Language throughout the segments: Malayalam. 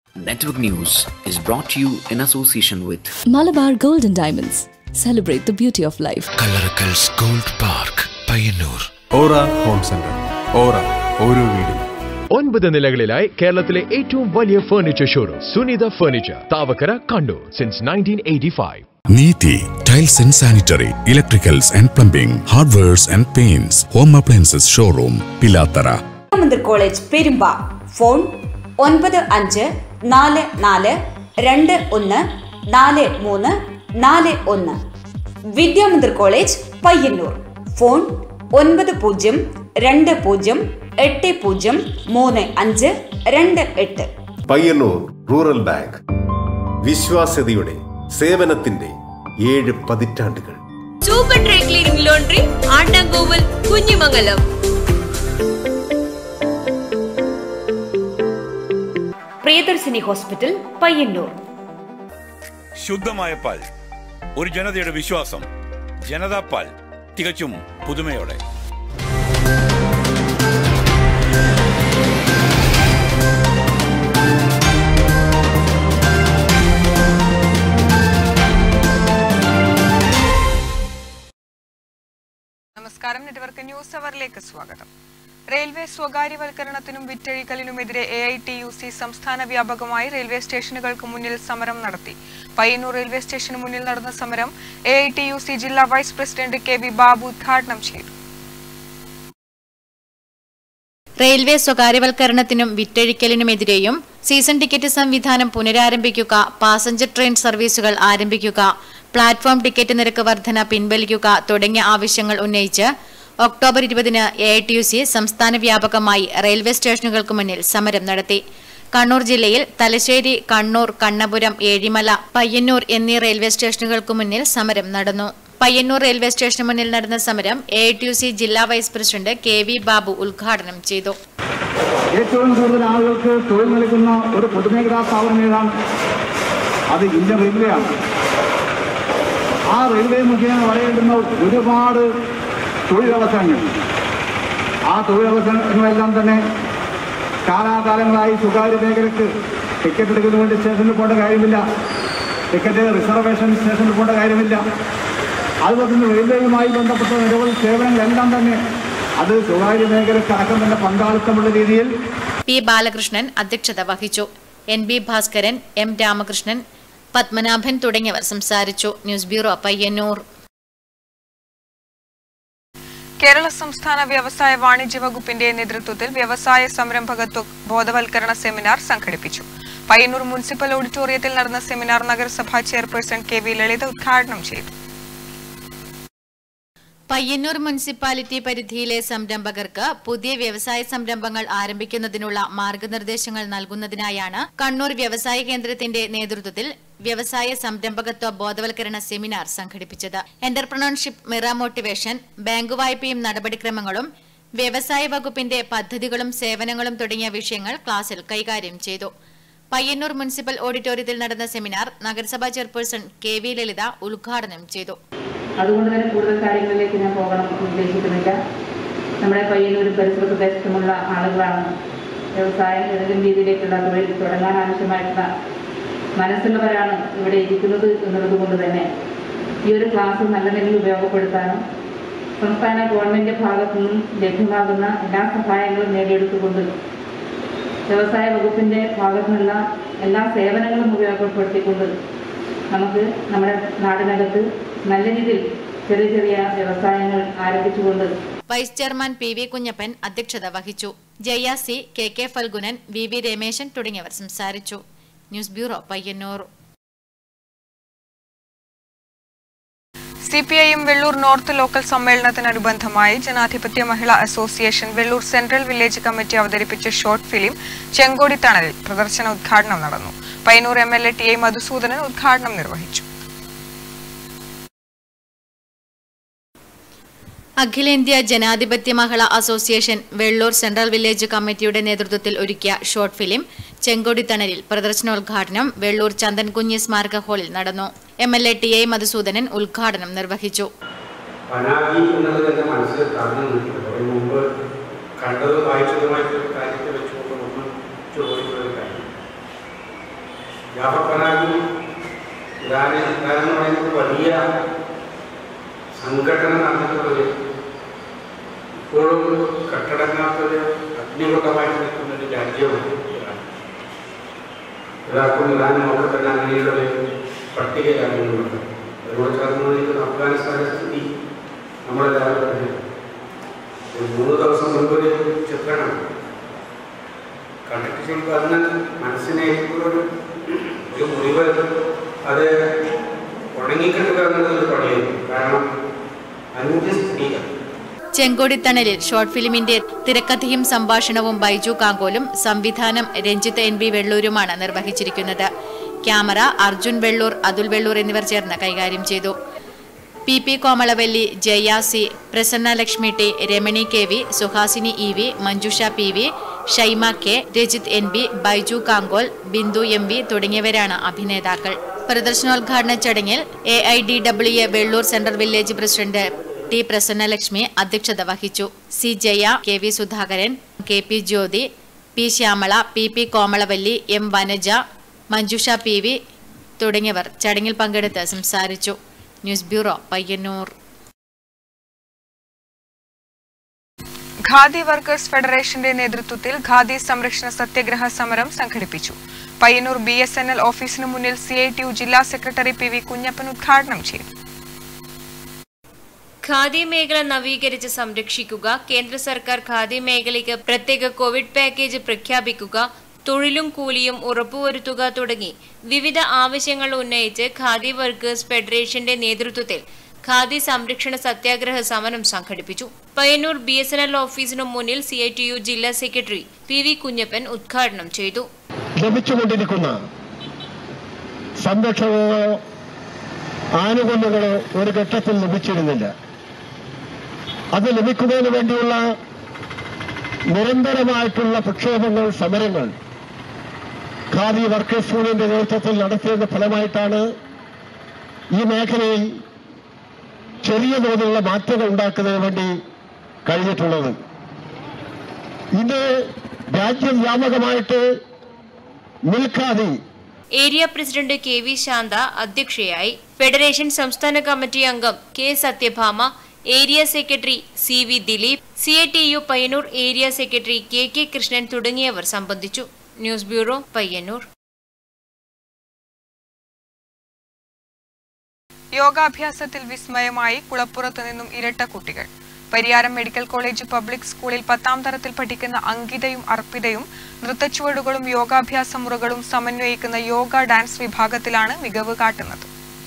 Network News is brought to you in association with Malabar Gold and Diamonds. Celebrate the beauty of life. Kallarakkals gold park Payyanur Aura home centre Aura ഓരോ വീടും ഒൻപത് നിലകളിലായി കേരളത്തിലെ ഏറ്റവും വലിയ furniture showroom Sunitha furniture Thavakkara Kannur since nineteen eighty five Neethi tiles and sanitary electricals and plumbing hardwares and paints home appliances showroom Pilathara Ramamandir college Perumba phone ഒൻപത് അഞ്ച് നാല് നാല് രണ്ട് ഒന്ന് നാല് മൂന്ന് നാല് ഒന്ന് വിദ്യാമന്ദിർ കോളേജ് പയ്യന്നൂർ ഫോൺ ഒൻപത് പൂജ്യം രണ്ട് പൂജ്യം എട്ട് പൂജ്യം മൂന്ന് അഞ്ച് രണ്ട് എട്ട് പയ്യന്നൂർ റൂറൽ ബാങ്ക് വിശ്വാസ്യതയുടെ സേവനത്തിന്റെ ഏഴ് പതിറ്റാണ്ടുകൾ super dry cleaning laundry Andankoval Kunhimangalam Priyadarshini hospital Payyanur ശുദ്ധമായ പാൽ ഒരു ജനതയുടെ വിശ്വാസം ജനതാ പാൽ തികച്ചും പുതുമയോടെ നമസ്കാരം നെറ്റ്വർക്ക് ന്യൂസ് അവറിലേക്ക് സ്വാഗതം റെയിൽവേ സ്വകാര്യവൽക്കരണത്തിനും വിറ്റഴിക്കലിനുമെതിരെ A I T U C സംസ്ഥാന വ്യാപകമായി റെയിൽവേ സ്റ്റേഷനുകൾക്ക് മുന്നിൽ സമരം നടത്തി പയ്യന്നൂർ റെയിൽവേ സ്റ്റേഷന് മുന്നിൽ നടന്ന സമരം A I T U C ജില്ലാ vice president K V Babu ഉദ്ഘാടനം ചെയ്തു റെയിൽവേ സ്വകാര്യവൽക്കരണത്തിനും വിറ്റഴിക്കലിനുമെതിരെയും സീസൺ ടിക്കറ്റ് സംവിധാനം പുനരാരംഭിക്കുക പാസഞ്ചർ ട്രെയിൻ സർവീസുകൾ ആരംഭിക്കുക പ്ലാറ്റ്ഫോം ടിക്കറ്റ് നിരക്ക് വർധന പിൻവലിക്കുക തുടങ്ങിയ ആവശ്യങ്ങൾ ഉന്നയിച്ച് ഒക്ടോബർ ഇരുപതിന് A I T U C സംസ്ഥാന വ്യാപകമായി റെയിൽവേ സ്റ്റേഷനുകൾക്ക് മുന്നിൽ സമരം നടത്തി കണ്ണൂർ ജില്ലയിൽ തലശ്ശേരി കണ്ണൂർ കണ്ണപുരം ഏഴിമല പയ്യന്നൂർ എന്നീ റെയിൽവേ സ്റ്റേഷനുകൾക്ക് മുന്നിൽ സമരം നടന്നു പയ്യന്നൂർ റെയിൽവേ സ്റ്റേഷന് മുന്നിൽ നടന്ന സമരം A I T U C ജില്ലാ vice president K V Babu ഉദ്ഘാടനം ചെയ്തു ഏറ്റവും കൂടുതൽ ആളുകൾക്ക് തൊഴിൽ നൽകുന്ന ഒരു പൊതുമേഖലാ സ്ഥാപനം ഏതാണ് അത് ഇന്ത്യൻ റെയിൽവേയാണ് ആ റെയിൽവേ മുഖേന വളരേണ്ടുന്ന ഒരുപാട് തൊഴിലവസരങ്ങൾ ആ തൊഴിലവസരങ്ങളെല്ലാം തന്നെ കാലാകാലങ്ങളായി സ്വകാര്യ മേഖലയ്ക്ക് ടിക്കറ്റ് എടുക്കുന്നതിന് വേണ്ടി സ്റ്റേഷനിൽ പോകേണ്ട കാര്യമില്ല ടിക്കറ്റ് റിസർവേഷൻ സ്റ്റേഷനിൽ പോകേണ്ട കാര്യമില്ല അതുപോലെ തന്നെ റെയിൽവേയുമായി ബന്ധപ്പെട്ട നിരവധി സേവനങ്ങളെല്ലാം തന്നെ അത് സ്വകാര്യ മേഖലയ്ക്ക് അടക്കം തന്നെ പങ്കാളിത്തമുള്ള രീതിയിൽ പി ബാലകൃഷ്ണൻ അധ്യക്ഷത വഹിച്ചു N B Bhaskaran M Ramakrishnan Padmanabhan തുടങ്ങിയവർ സംസാരിച്ചു ന്യൂസ് ബ്യൂറോ പയ്യന്നൂർ കേരള സംസ്ഥാന വ്യവസായ വാണിജ്യ വകുപ്പിന്റെ നേതൃത്വത്തിൽ വ്യവസായ സംരംഭകത്വ ബോധവൽക്കരണ സെമിനാർ സംഘടിപ്പിച്ചു പയ്യന്നൂർ മുനിസിപ്പൽ ഓഡിറ്റോറിയത്തിൽ നടന്ന സെമിനാർ നഗരസഭാ ചെയർപേഴ്സൺ കെ വി ലളിത ഉദ്ഘാടനം ചെയ്തു പയ്യന്നൂർ മുനിസിപ്പാലിറ്റി പരിധിയിലെ സംരംഭകർക്ക് പുതിയ വ്യവസായ സംരംഭങ്ങൾ ആരംഭിക്കുന്നതിനുള്ള മാർഗനിർദ്ദേശങ്ങൾ നൽകുന്നതിനായാണ് കണ്ണൂർ വ്യവസായ കേന്ദ്രത്തിന്റെ നേതൃത്വത്തിൽ വ്യവസായ സംരംഭകത്വ ബോധവൽക്കരണ സെമിനാർ സംഘടിപ്പിച്ചത് എന്റർപ്രണർഷിപ്പ് മിറ മോട്ടിവേഷൻ ബാങ്ക് വായ്പയും നടപടിക്രമങ്ങളും വ്യവസായ വകുപ്പിന്റെ പദ്ധതികളും സേവനങ്ങളും തുടങ്ങിയ വിഷയങ്ങൾ ക്ലാസ്സിൽ കൈകാര്യം ചെയ്തു പയ്യന്നൂർ മുനിസിപ്പൽ ഓഡിറ്റോറിയത്തിൽ നടന്ന സെമിനാർ നഗരസഭാ ചെയർപേഴ്സൺ കെ വി ലളിത ഉദ്ഘാടനം ചെയ്തു അതുകൊണ്ട് തന്നെ കൂടുതൽ കാര്യങ്ങളിലേക്ക് ഞാൻ പോകണം എന്ന് ഉദ്ദേശിക്കുന്നില്ല നമ്മുടെ പയ്യന്നൂരും പരിസര പ്രദേശത്തുമുള്ള ആളുകളാണ് വ്യവസായം ഏതെങ്കിലും രീതിയിലേക്കുള്ള തൊഴിൽ തുടങ്ങാൻ ആവശ്യമായിട്ടുള്ള മനസ്സുള്ളവരാണ് ഇവിടെ ഇരിക്കുന്നത് എന്നുള്ളത് കൊണ്ട് തന്നെ ഈ ഒരു ക്ലാസ് നല്ല നിലയിൽ ഉപയോഗപ്പെടുത്താനും സംസ്ഥാന ഗവൺമെൻറ് ഭാഗത്തു നിന്നും ലഭ്യമാകുന്ന എല്ലാ സഹായങ്ങളും നേടിയെടുത്തുകൊണ്ട് വ്യവസായ വകുപ്പിൻ്റെ ഭാഗത്തു നിന്നുള്ള എല്ലാ സേവനങ്ങളും ഉപയോഗപ്പെടുത്തിക്കൊണ്ട് നമുക്ക് നമ്മുടെ നാടിനകത്ത് നല്ല രീതിയിൽ ചെറിയ ചെറിയ വ്യവസായങ്ങൾ ആരംഭിച്ചുകൊണ്ട് vice chairman P V Kunhappan അധ്യക്ഷത വഹിച്ചു Jaya C K K Phalgunan V V Rameshan തുടങ്ങിയവർ സംസാരിച്ചു news bureau Payyanur C P I M Vellur north local സമ്മേളനത്തിനനുബന്ധമായി ജനാധിപത്യ മഹിളാ association Vellur central village committee അവതരിപ്പിച്ച ഷോർട്ട് ഫിലിം ചെങ്കോടി തണലിൽ പ്രദർശന ഉദ്ഘാടനം നടന്നു Payyanur M L A T I Madhusoodanan ഉദ്ഘാടനം നിർവഹിച്ചു അഖിലേന്ത്യാ ജനാധിപത്യ മഹിളാ അസോസിയേഷൻ വെള്ളൂർ സെൻട്രൽ വില്ലേജ് കമ്മിറ്റിയുടെ നേതൃത്വത്തിൽ ഒരുക്കിയ ഷോർട്ട് ഫിലിം ചെങ്കോടി തണലിൽ പ്രദർശനോദ്ഘാടനം വെള്ളൂർ ചന്ദൻകുഞ്ഞി സ്മാരക ഹാളിൽ നടന്നു M L A T I Madhusoodanan ഉദ്ഘാടനം നിർവഹിച്ചു പനാഗി എന്നുള്ളത് എൻ്റെ മനസ്സിൽ തടഞ്ഞു നിൽക്കുന്നത് അതിന് മുമ്പ് കണ്ടത് വായിച്ചതുമായിട്ടുള്ള കാര്യത്തെ വെച്ചുകൊണ്ട് ഒന്ന് ചോദിക്കുന്ന ഒരു കാര്യം ജാഫർ പനാഗി ഇറാന് ഇറാൻ എന്ന് പറയുന്നത് വലിയ സംഘടന നടന്നിട്ടുള്ളൊരു ഇപ്പോഴും കെട്ടടങ്ങാത്തൊരു അഗ്നികുണ്ടമായിട്ട് നിൽക്കുന്ന ഒരു രാജ്യമാണ് ഇറാൻ ഇറാഖും ഇറാനും ഒക്കെ തന്നെ അങ്ങനെയുള്ളൊരു പട്ടിക രാജ്യങ്ങളുണ്ട് അതിനോട് ചേർന്ന് നിൽക്കുന്ന അഫ്ഗാനിസ്ഥാന്റെ സ്ഥിതി നമ്മളെല്ലാവരും അറിഞ്ഞു. ഒരു മൂന്ന് ദിവസം മുൻപ് ഒരു ചിത്രണം കണ്ടിട്ട് ശരിക്കും അന്ന് മനസ്സിനെ ഒരു ഒരു മുറിവ് അത് ഉണങ്ങിക്കിട്ടുക എന്നുള്ളത് പണിയായിരുന്നു കാരണം അഞ്ച് സ്ത്രീകൾ ചെങ്കോടിത്തണലിൽ ഷോർട്ട് ഫിലിമിന്റെ തിരക്കഥയും സംഭാഷണവും ബൈജു കാങ്കോലും സംവിധാനം രഞ്ജിത്ത് എൻ ബി വെള്ളൂരുമാണ് നിർവഹിച്ചിരിക്കുന്നത് ക്യാമറ അർജുൻ വെള്ളൂർ അതുൽ വെള്ളൂർ എന്നിവർ ചേർന്ന് കൈകാര്യം ചെയ്തു P P Komalavalli Jaya C Prasanna Lakshmi T Ramani K V Suhasini E V Manjusha P V Shaima K Rajith N B Baiju Kankol Bindu M V തുടങ്ങിയവരാണ് അഭിനേതാക്കൾ പ്രദർശനോദ്ഘാടന ചടങ്ങിൽ A I D W A Vellur central village president T Prasannalakshmi അധ്യക്ഷത വഹിച്ചു C Jaya K V Sudhakaran K P ജ്യോതി P Shyamala P P Komalavalli M Vanaja Manjusha P V തുടങ്ങിയവർ ചടങ്ങിൽ പങ്കെടുത്ത് സംസാരിച്ചു news bureau Payyanur Khadi workers ഫെഡറേഷന്റെ നേതൃത്വത്തിൽ ഖാദി സംരക്ഷണ സത്യഗ്രഹ സമരം സംഘടിപ്പിച്ചു Payyanur B S N L ഓഫീസിന് മുന്നിൽ സി ഐ ടി യു ജില്ലാ സെക്രട്ടറി പി വി കുഞ്ഞപ്പൻ ഉദ്ഘാടനം ചെയ്തു ഖാദി മേഖല നവീകരിച്ച് സംരക്ഷിക്കുക കേന്ദ്ര സർക്കാർ ഖാദി മേഖലയ്ക്ക് പ്രത്യേക കോവിഡ് പാക്കേജ് പ്രഖ്യാപിക്കുക തൊഴിലും കൂലിയും ഉറപ്പുവരുത്തുക തുടങ്ങി വിവിധ ആവശ്യങ്ങൾ ഉന്നയിച്ച് ഖാദി വർക്കേഴ്സ് ഫെഡറേഷന്റെ നേതൃത്വത്തിൽ ഖാദി സംരക്ഷണ സത്യാഗ്രഹ സമരം സംഘടിപ്പിച്ചു Payyanur B S N L ഓഫീസിനു മുന്നിൽ സി ഐ ടി യു ജില്ലാ സെക്രട്ടറി പി വി കുഞ്ഞപ്പൻ ഉദ്ഘാടനം ചെയ്തു ലഭിച്ചുകൊണ്ടിരിക്കുന്ന സംരക്ഷണങ്ങളോ ആനുകൂല്യങ്ങളോ ഒരു ഘട്ടത്തിൽ ലഭിച്ചിരുന്നില്ല അത് ലഭിക്കുന്നതിന് വേണ്ടിയുള്ള നിരന്തരമായിട്ടുള്ള പ്രക്ഷോഭങ്ങൾ സമരങ്ങൾ ഖാദി വർക്കേഴ്സ് യൂണിയന്റെ നേതൃത്വത്തിൽ നടത്തിയതിന്റെ ഫലമായിട്ടാണ് ഈ മേഖലയിൽ ചെറിയ തോതിലുള്ള മാറ്റങ്ങൾ ഉണ്ടാക്കുന്നതിന് വേണ്ടി കഴിഞ്ഞിട്ടുള്ളത് ഇത് രാജ്യവ്യാപകമായിട്ട് നിൽക്കാതെ area president K V Shantha അധ്യക്ഷയായി ഫെഡറേഷൻ സംസ്ഥാന കമ്മിറ്റി അംഗം K Satyabhama area secretary C V Dileep C I T U Payyanur area secretary K K Krishnan തുടങ്ങിയവർ സംബന്ധിച്ചു ന്യൂസ് ബ്യൂറോ പയ്യന്നൂർ യോഗാഭ്യാസത്തിൽ വിസ്മയമായി കുളപ്പുറത്തു നിന്നും ഇരട്ട കുട്ടികൾ പരിയാരം മെഡിക്കൽ കോളേജ് പബ്ലിക് സ്കൂളിൽ പത്താം തരത്തിൽ പഠിക്കുന്ന അങ്കിതയും അർപ്പിതയും നൃത്തച്ചുവടുകളും യോഗാഭ്യാസ മുറകളും സമന്വയിക്കുന്ന യോഗ ഡാൻസ് വിഭാഗത്തിലാണ് മികവ് കാട്ടുന്നത്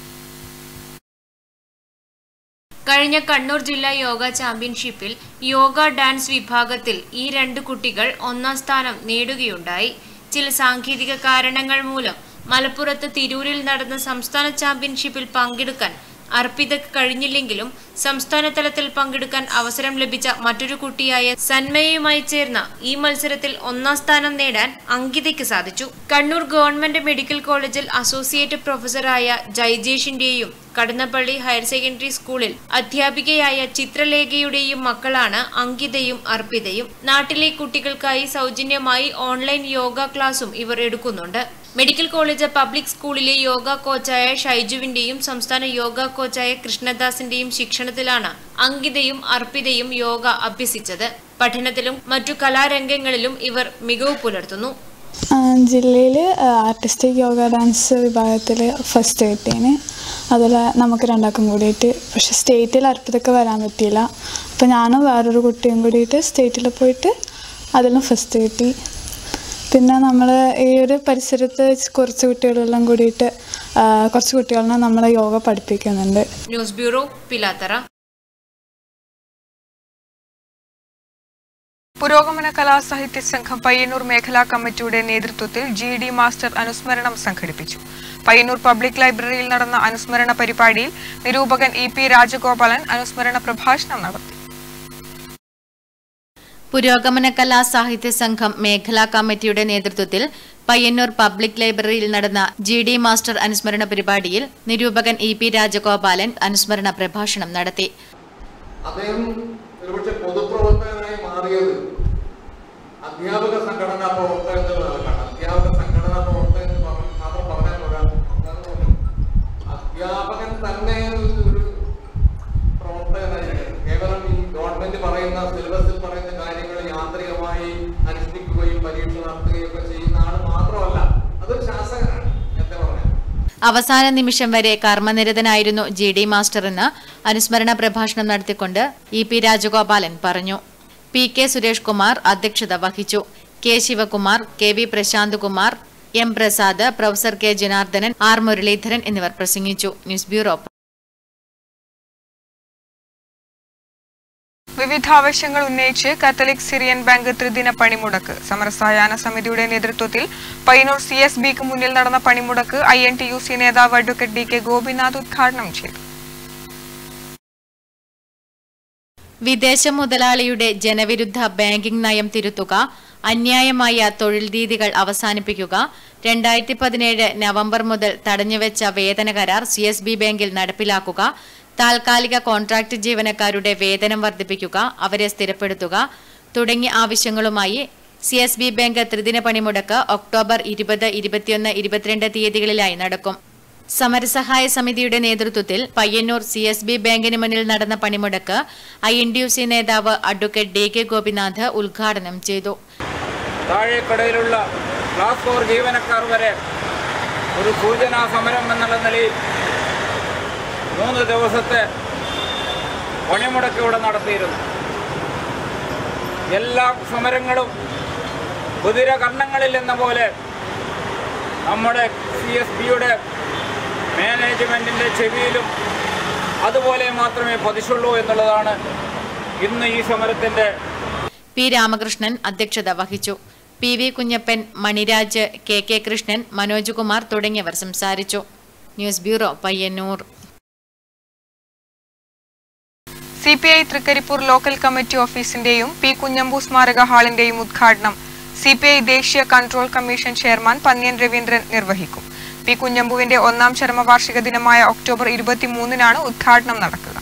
കഴിഞ്ഞ കണ്ണൂർ ജില്ലാ യോഗ ചാമ്പ്യൻഷിപ്പിൽ യോഗ ഡാൻസ് വിഭാഗത്തിൽ ഈ രണ്ട് കുട്ടികൾ ഒന്നാം സ്ഥാനം നേടുകയുണ്ടായി ചില സാങ്കേതിക കാരണങ്ങൾ മൂലം മലപ്പുറത്ത് തിരൂരിൽ നടന്ന സംസ്ഥാന ചാമ്പ്യൻഷിപ്പിൽ പങ്കെടുക്കാൻ അർപ്പിതക്ക് കഴിഞ്ഞില്ലെങ്കിലും സംസ്ഥാന തലത്തിൽ പങ്കെടുക്കാൻ അവസരം ലഭിച്ച മറ്റൊരു കുട്ടിയായ സന്മയയുമായി ചേർന്ന ഈ മത്സരത്തിൽ ഒന്നാം സ്ഥാനം നേടാൻ അങ്കിതയ്ക്ക് സാധിച്ചു കണ്ണൂർ ഗവൺമെന്റ് മെഡിക്കൽ കോളേജിൽ അസോസിയേറ്റ് പ്രൊഫസറായ ജൈജേഷിന്റെയും കടന്നപ്പള്ളി ഹയർ സെക്കൻഡറി സ്കൂളിൽ അധ്യാപികയായ ചിത്രലേഖയുടെയും മക്കളാണ് അങ്കിതയും അർപ്പിതയും നാട്ടിലെ കുട്ടികൾക്കായി സൗജന്യമായി ഓൺലൈൻ യോഗ ക്ലാസും ഇവർ എടുക്കുന്നുണ്ട് മെഡിക്കൽ കോളേജ് പബ്ലിക് സ്കൂളിലെ യോഗ കോച്ചായ ഷൈജുവിന്റെയും സംസ്ഥാന യോഗ കോച്ചായ കൃഷ്ണദാസിന്റെയും ശിക്ഷണത്തിലാണ് അങ്കിതയും അർപ്പിതയും യോഗ അഭ്യസിച്ചത് പഠനത്തിലും മറ്റു കലാരംഗങ്ങളിലും ഇവർ മികവ് പുലർത്തുന്നു ജില്ലയിൽ ആർട്ടിസ്റ്റിക് യോഗ ഡാൻസ് വിഭാഗത്തിൽ ഫസ്റ്റ് കിട്ടീന് അതിൽ നമുക്ക് രണ്ടാൾക്കും കൂടിയിട്ട് പക്ഷെ സ്റ്റേറ്റിൽ അർപ്പിതൊക്കെ വരാൻ പറ്റിയില്ല അപ്പോൾ ഞാനും വേറൊരു കുട്ടിയും കൂടിയിട്ട് സ്റ്റേറ്റിൽ പോയിട്ട് അതിലും ഫസ്റ്റ് കിട്ടി പിന്നെ നമ്മൾ ഈ ഒരു പരിസരത്ത് കുറച്ച് കുട്ടികളെല്ലാം കൂടിയിട്ട് ആ, കുറച്ച് കുട്ടികളെ നമ്മൾ യോഗ പഠിപ്പിക്കുന്നുണ്ട് ന്യൂസ് ബ്യൂറോ പിലാത്തറ പുരോഗമന കലാസാഹിത്യ സംഘം പയ്യന്നൂർ മേഖലാ കമ്മിറ്റിയുടെ നേതൃത്വത്തിൽ ജി ഡി മാസ്റ്റർ അനുസ്മരണം സംഘടിപ്പിച്ചു പയ്യന്നൂർ പബ്ലിക് ലൈബ്രറിയിൽ നടന്ന അനുസ്മരണ പരിപാടിയിൽ നിരൂപകൻ ഇ പി രാജഗോപാലൻ അനുസ്മരണ പ്രഭാഷണം നടത്തി പുരോഗമന കലാ സാഹിത്യ സംഘം മേഖലാ കമ്മിറ്റിയുടെ നേതൃത്വത്തിൽ പയ്യന്നൂർ പബ്ലിക് ലൈബ്രറിയിൽ നടന്ന ജി ഡി മാസ്റ്റർ അനുസ്മരണ പരിപാടിയിൽ നിരൂപകൻ ഇ പി രാജഗോപാലൻ അനുസ്മരണ പ്രഭാഷണം നടത്തി അദ്ദേഹം ഒരുപക്ഷെ പൊതുപ്രവർത്തകനായി മാറിയത് അധ്യാപക സംഘടനാ പ്രവർത്തകൻ എന്നുള്ള നിലക്കാണ് അധ്യാപക സംഘടനാ പ്രവർത്തകൻ എന്ന് പറഞ്ഞ- മാത്രം പറഞ്ഞാൽ കൃത്യമായി അനുഷ്ഠിക്കുകയും പരീക്ഷ നടത്തുകയും ഒക്കെ ചെയ്യുന്ന ആൾ മാത്രമല്ല അതൊരു ശാസകനാണ് നേരത്തെ പറഞ്ഞത് അവസാന നിമിഷം വരെ കർമ്മനിരതനായിരുന്നു ജി ഡി മാസ്റ്റർ എന്ന് അനുസ്മരണ പ്രഭാഷണം നടത്തിക്കൊണ്ട് ഇ പി രാജഗോപാലൻ പറഞ്ഞു പി കെ സുരേഷ് കുമാർ അധ്യക്ഷത വഹിച്ചു K Sivakumar K V Prasanth Kumar M Prasad professor K Janardhanan R Muraleedharan എന്നിവർ പ്രസംഗിച്ചു ന്യൂസ് ബ്യൂറോ വിവിധ ആവശ്യങ്ങൾ ഉന്നയിച്ച് കാത്തലിക് സിറിയൻ ബാങ്ക് ത്രിദിന പണിമുടക്ക് സമരസായാഹ്ന സമിതിയുടെ നേതൃത്വത്തിൽ പയ്യന്നൂർ സി എസ് ബിക്ക് മുന്നിൽ നടന്ന പണിമുടക്ക് I N T U C നേതാവ് അഡ്വക്കേറ്റ് ഡി കെ ഗോപിനാഥ് ഉദ്ഘാടനം ചെയ്തു വിദേശ മുതലാളിയുടെ ജനവിരുദ്ധ ബാങ്കിംഗ് നയം തിരുത്തുക അന്യായമായ തൊഴിൽ രീതികൾ അവസാനിപ്പിക്കുക രണ്ടായിരത്തി പതിനേഴ് നവംബർ മുതൽ തടഞ്ഞുവെച്ച വേതന കരാർ സി എസ് ബി ബാങ്കിൽ നടപ്പിലാക്കുക താൽക്കാലിക കോൺട്രാക്ട് ജീവനക്കാരുടെ വേതനം വർദ്ധിപ്പിക്കുക അവരെ സ്ഥിരപ്പെടുത്തുക തുടങ്ങിയ ആവശ്യങ്ങളുമായി സി എസ് ബി ബാങ്ക് ത്രിദിന പണിമുടക്ക് ഒക്ടോബർ ഇരുപത് ഇരുപത്തിയൊന്ന് ഇരുപത്തിരണ്ട് തീയതികളിലായി നടക്കും സമരസഹായ സമിതിയുടെ നേതൃത്വത്തിൽ പയ്യന്നൂർ സി എസ് ബി ബാങ്കിന് മുന്നിൽ നടന്ന പണിമുടക്ക് I N D U C നേതാവ് അഡ്വക്കേറ്റ് ഡി കെ ഗോപിനാഥ് ഉദ്ഘാടനം ചെയ്തു താഴേക്കടയിലുള്ള ക്ലാസ് ഫോർ ജീവനക്കാർ വരെ ഒരു സൂചനാ സമരം എന്നുള്ള നിലയിൽ മൂന്ന് ദിവസത്തെ പണിമുടക്ക് ഇവിടെ നടത്തിയിരുന്നു എല്ലാ സമരങ്ങളും കുതിര കർണങ്ങളിൽ എന്ന പോലെ നമ്മുടെ സി എസ് ബിയുടെ മാനേജ്മെൻറ്റിൻ്റെ ചെവിയിലും അതുപോലെ മാത്രമേ പതിച്ചുള്ളൂ എന്നുള്ളതാണ് ഇന്ന് ഈ സമരത്തിൻ്റെ പി രാമകൃഷ്ണൻ അധ്യക്ഷത വഹിച്ചു P V Kunhappan Maniraj K K Krishnan Manoj Kumar തുടങ്ങിയവർ സംസാരിച്ചു news bureau Payyanur C P I Thrikaripur local committee ഓഫീസിന്റെയും പി കുഞ്ഞമ്പു സ്മാരക ഹാളിന്റെയും ഉദ്ഘാടനം സി പി ഐ ദേശീയ control commission chairman Pannyan Raveendran നിർവഹിക്കും പി കുഞ്ഞമ്പുവിന്റെ ഒന്നാം ചരമവാർഷിക ദിനമായ ഒക്ടോബർ ഇരുപത്തിമൂന്നിനാണ് ഉദ്ഘാടനം നടക്കുക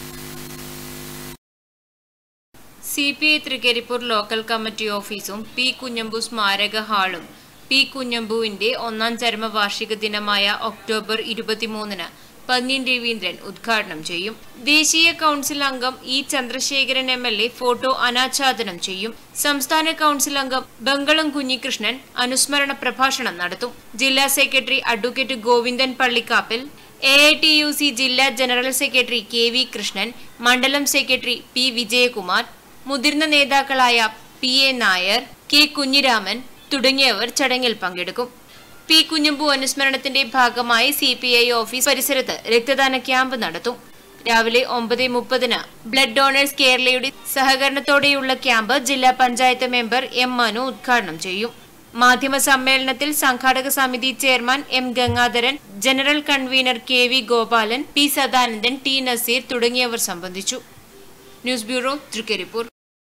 C P I Thrikaripur local committee ഓഫീസും പി കുഞ്ഞമ്പു സ്മാരക ഹാളും പി കുഞ്ഞമ്പുവിന്റെ ഒന്നാം ചരമവാർഷിക ദിനമായ ഒക്ടോബർ ഇരുപത്തിമൂന്നിന് പന്ന്യൻ രവീന്ദ്രൻ ഉദ്ഘാടനം ചെയ്യും ദേശീയ കൗൺസിൽ അംഗം E Chandrasekharan M L A photo അനാച്ഛാദനം ചെയ്യും സംസ്ഥാന കൗൺസിൽ അംഗം ബംഗളം കുഞ്ഞികൃഷ്ണൻ അനുസ്മരണ പ്രഭാഷണം നടത്തും ജില്ലാ സെക്രട്ടറി advocate Govindan Pallikkappil A I T U C ജില്ലാ general secretary K V Krishnan മണ്ഡലം സെക്രട്ടറി പി വിജയകുമാർ മുതിർന്ന നേതാക്കളായ P A Nair K Kunhiraman തുടങ്ങിയവർ ചടങ്ങിൽ പങ്കെടുക്കും പി കുഞ്ഞമ്പു അനുസ്മരണത്തിന്റെ ഭാഗമായി സി പി ഐ ഓഫീസ് പരിസരത്ത് രക്തദാന ക്യാമ്പ് നടത്തും രാവിലെ ഒമ്പത് മുപ്പതിന് ബ്ലഡ് ഡോണേഴ്സ് കേരളയുടെ സഹകരണത്തോടെയുള്ള ക്യാമ്പ് ജില്ലാ പഞ്ചായത്ത് മെമ്പർ എം മനു ഉദ്ഘാടനം ചെയ്യും മാധ്യമ സമ്മേളനത്തിൽ സംഘാടക സമിതി chairman M Gangadharan general convener K V Gopalan P Sadanandan T Naseer തുടങ്ങിയവർ സംബന്ധിച്ചു news bureau Thrikaripur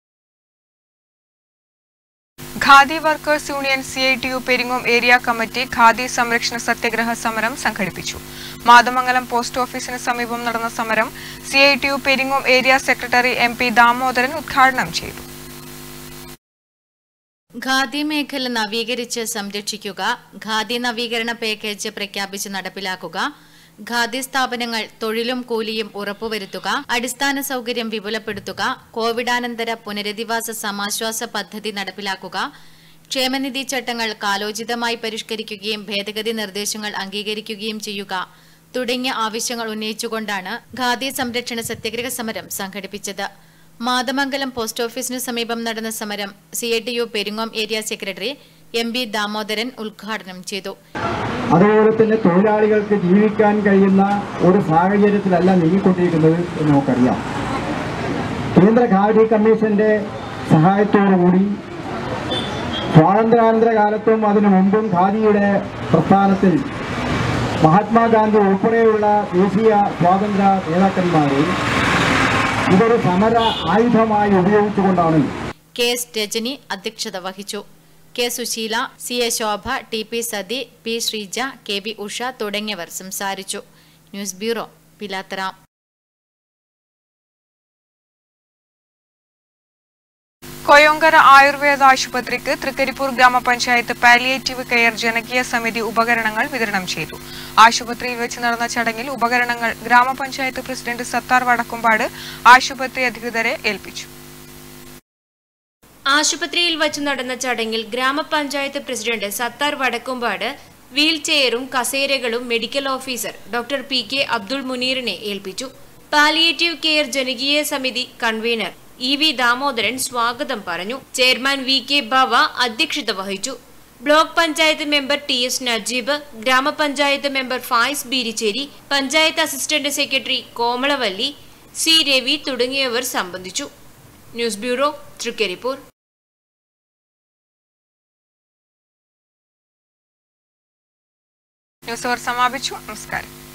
Khadi workers union C I T U Peringome area committee Khadi സംരക്ഷണ സത്യഗ്രഹ സമരം സംഘടിപ്പിച്ചു മാതമംഗലം പോസ്റ്റ് ഓഫീസിന് സമീപം നടന്ന സമരം C I T U Peringome area secretary M P Damodaran ഉദ്ഘാടനം ചെയ്തു ഖാദി മേഖല നവീകരിച്ച് സംരക്ഷിക്കുക ഖാദി നവീകരണ പാക്കേജ് പ്രഖ്യാപിച്ച് നടപ്പിലാക്കുക ഖാദി സ്ഥാപനങ്ങൾ തൊഴിലും കൂലിയും ഉറപ്പുവരുത്തുക അടിസ്ഥാന സൗകര്യം വിപുലപ്പെടുത്തുക കോവിഡാനന്തര പുനരധിവാസ സമാശ്വാസ പദ്ധതി നടപ്പിലാക്കുക ക്ഷേമനിധി ചട്ടങ്ങൾ കാലോചിതമായി പരിഷ്കരിക്കുകയും ഭേദഗതി നിർദ്ദേശങ്ങൾ അംഗീകരിക്കുകയും ചെയ്യുക തുടങ്ങിയ ആവശ്യങ്ങൾ ഉന്നയിച്ചുകൊണ്ടാണ് ഖാദി സംരക്ഷണ സത്യഗ്രഹ സമരം സംഘടിപ്പിച്ചത് മാതമംഗലം പോസ്റ്റ് ഓഫീസിനു സമീപം നടന്ന സമരം C I T U Peringome area secretary M B Damodaran ഉദ്ഘാടനം ചെയ്തു അതുപോലെ തന്നെ തൊഴിലാളികൾക്ക് ജീവിക്കാൻ കഴിയുന്ന ഒരു സാഹചര്യത്തിലല്ല നീങ്ങിക്കൊണ്ടിരിക്കുന്നത് എന്ന് നമുക്കറിയാം കേന്ദ്ര ഖാദി കമ്മീഷന്റെ സഹായത്തോടുകൂടി സ്വാതന്ത്ര്യാനന്തര കാലത്തും അതിനു മുമ്പും ഖാദിയുടെ പ്രസ്ഥാനത്തിൽ മഹാത്മാഗാന്ധി ഉൾപ്പെടെയുള്ള ദേശീയ സ്വാതന്ത്ര്യ നേതാക്കന്മാരെ ഇതൊരു സമര ആയുധമായി ഉപയോഗിച്ചുകൊണ്ടാണ് കെ എസ് രജനി അധ്യക്ഷത വഹിച്ചു K Susheela C A Shobha T P Sathi P Sreeja K V Usha തുടങ്ങിയവർ സംസാരിച്ചു ന്യൂസ് ബ്യൂറോ പിലാത്തറ കൊയോങ്കര ആയുർവേദ ആശുപത്രിക്ക് തൃക്കരിപ്പൂർ ഗ്രാമപഞ്ചായത്ത് പാലിയേറ്റീവ് കെയർ ജനകീയ സമിതി ഉപകരണങ്ങൾ വിതരണം ചെയ്തു ആശുപത്രിയിൽ വെച്ച് നടന്ന ചടങ്ങിൽ ഉപകരണങ്ങൾ ഗ്രാമപഞ്ചായത്ത് പ്രസിഡന്റ് സത്താർ വടക്കുംപാട് ആശുപത്രി അധികൃതരെ ഏൽപ്പിച്ചു ആശുപത്രിയിൽ വച്ചു നടന്ന ചടങ്ങിൽ ഗ്രാമപഞ്ചായത്ത് പ്രസിഡന്റ് സത്താർ വടക്കുംപാട് വീൽ ചെയറും കസേരകളും medical officer doctor P K Abdul മുനീറിനെ ഏൽപ്പിച്ചു പാലിയേറ്റീവ് കെയർ ജനകീയ സമിതി കൺവീനർ ഇ വി ദാമോദരൻ സ്വാഗതം പറഞ്ഞു ചെയർമാൻ വി കെ ഭവ അധ്യക്ഷത വഹിച്ചു block panchayat member T S Najeeb gramapanchayat member Fayiz Beerichery panchayat assistant secretary Komalavalli C Ravi തുടങ്ങിയവർ സംബന്ധിച്ചു news bureau Thrikaripur news hour സമാപിച്ചു നമസ്കാരം